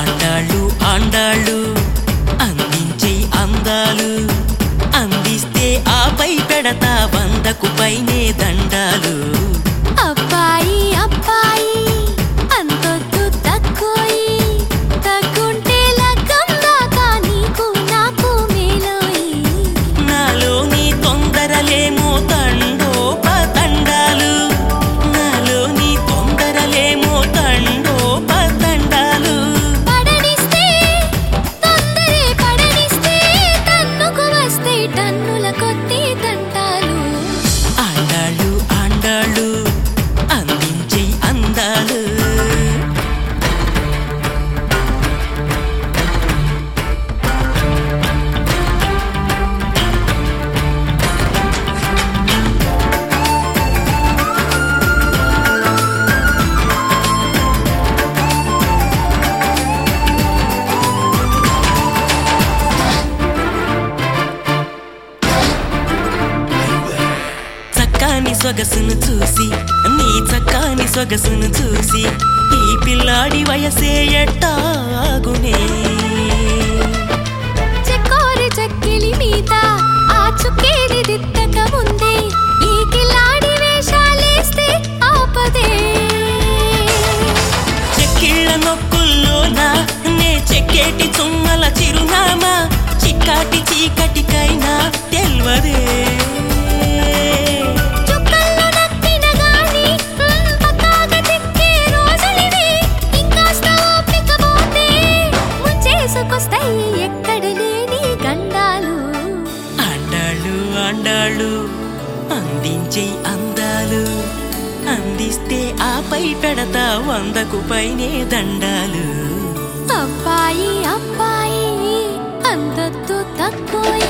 ఆండాళ్ళు ఆండాళ్ళు అందించే అందాలు అందిస్తే ఆపై పెడతా వందకు పైనే దండాలు అబ్బాయి అబ్బాయి అంతొద్దు తక్కువయి తగ్గుంటే లగ్గం దాకా నీకు నాకు మేలోయి నాలోని తొందరలేమో తండోప తండాలు నాలోని తొందరలేమో తండోప తండాలు పడనిస్తే తొందరే పడనిస్తే తన్నుకు వస్తే టన్నుల కొద్ది తంటాలు ఆండాళ్ళు ఆండాళ్ళు అందించే అందాలు చక్కాని సొగసును చూసి నీ చక్కాని సొగసును చూసి ఈ పిల్లాడి వయసే ఎట్టాగునే చెక్కోరి చెక్కిలి మీద ఆ చుక్కేది దిద్దక ముందే ఈ కిలాడి వేషాలేస్తే ఆపదే చెక్కిళ్ళ నొక్కుల్లోన నే చెక్కేటి చుమ్మల చిరునామా చిక్కాటి చీకటికైనా తెల్వదే చుక్కల్లో నక్కిన గాని మ్, పక్కాగా చిక్కే రోజులివి ఇంకాస్త ఓపిక పోతే ముంచేసుకొస్తాయి ఎక్కడ లేని గండాలు ఆండాళ్ళు ఆండాళ్ళు అందించే అందాలు అందిస్తే ఆపై పెడతా వందకు పైనే దండాలు అబ్బాయి అబ్బాయి అందొద్దు తక్కువయి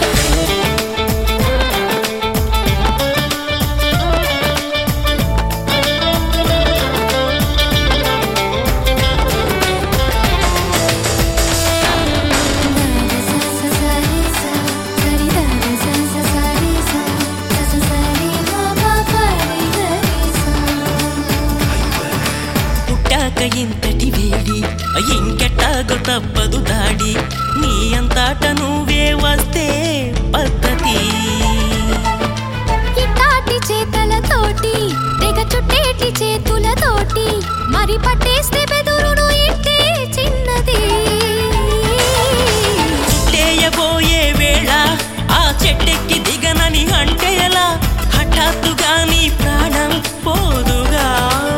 పుట్టాక ఇంతటి వేడి ఇంకెట్టాగో తప్పదు దాడి నీ అంతట నువ్వే వస్తే పద్ధతి ఇట్టాటి చేతలతోటి తెగ చుట్టేటి చేతులతోటి మరి పట్టేస్తే బెదురును ఇట్టే చిన్నది చుట్టేయబోయే వేళ ఆ చెట్టెక్కి దిగనని అంటే ఎలా హఠాత్తుగా నీ ప్రాణం పోదుగా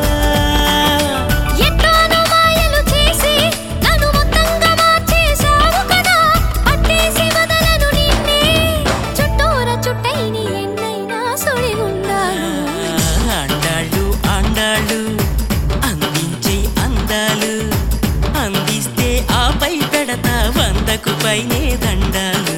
ఎట్టాను మాయలు చేసి నన్ను మొత్తంగా మార్చేశావు కదా పట్టేసి వదలను నిన్నే చుట్టూర చుట్టైని ఎన్నైనా సుడి ఉండాను అండాళ్ళు అండాళ్ళు అందించే అందాలు అందిస్తే ఆపై పెడతా వందకు పైనే దండాలు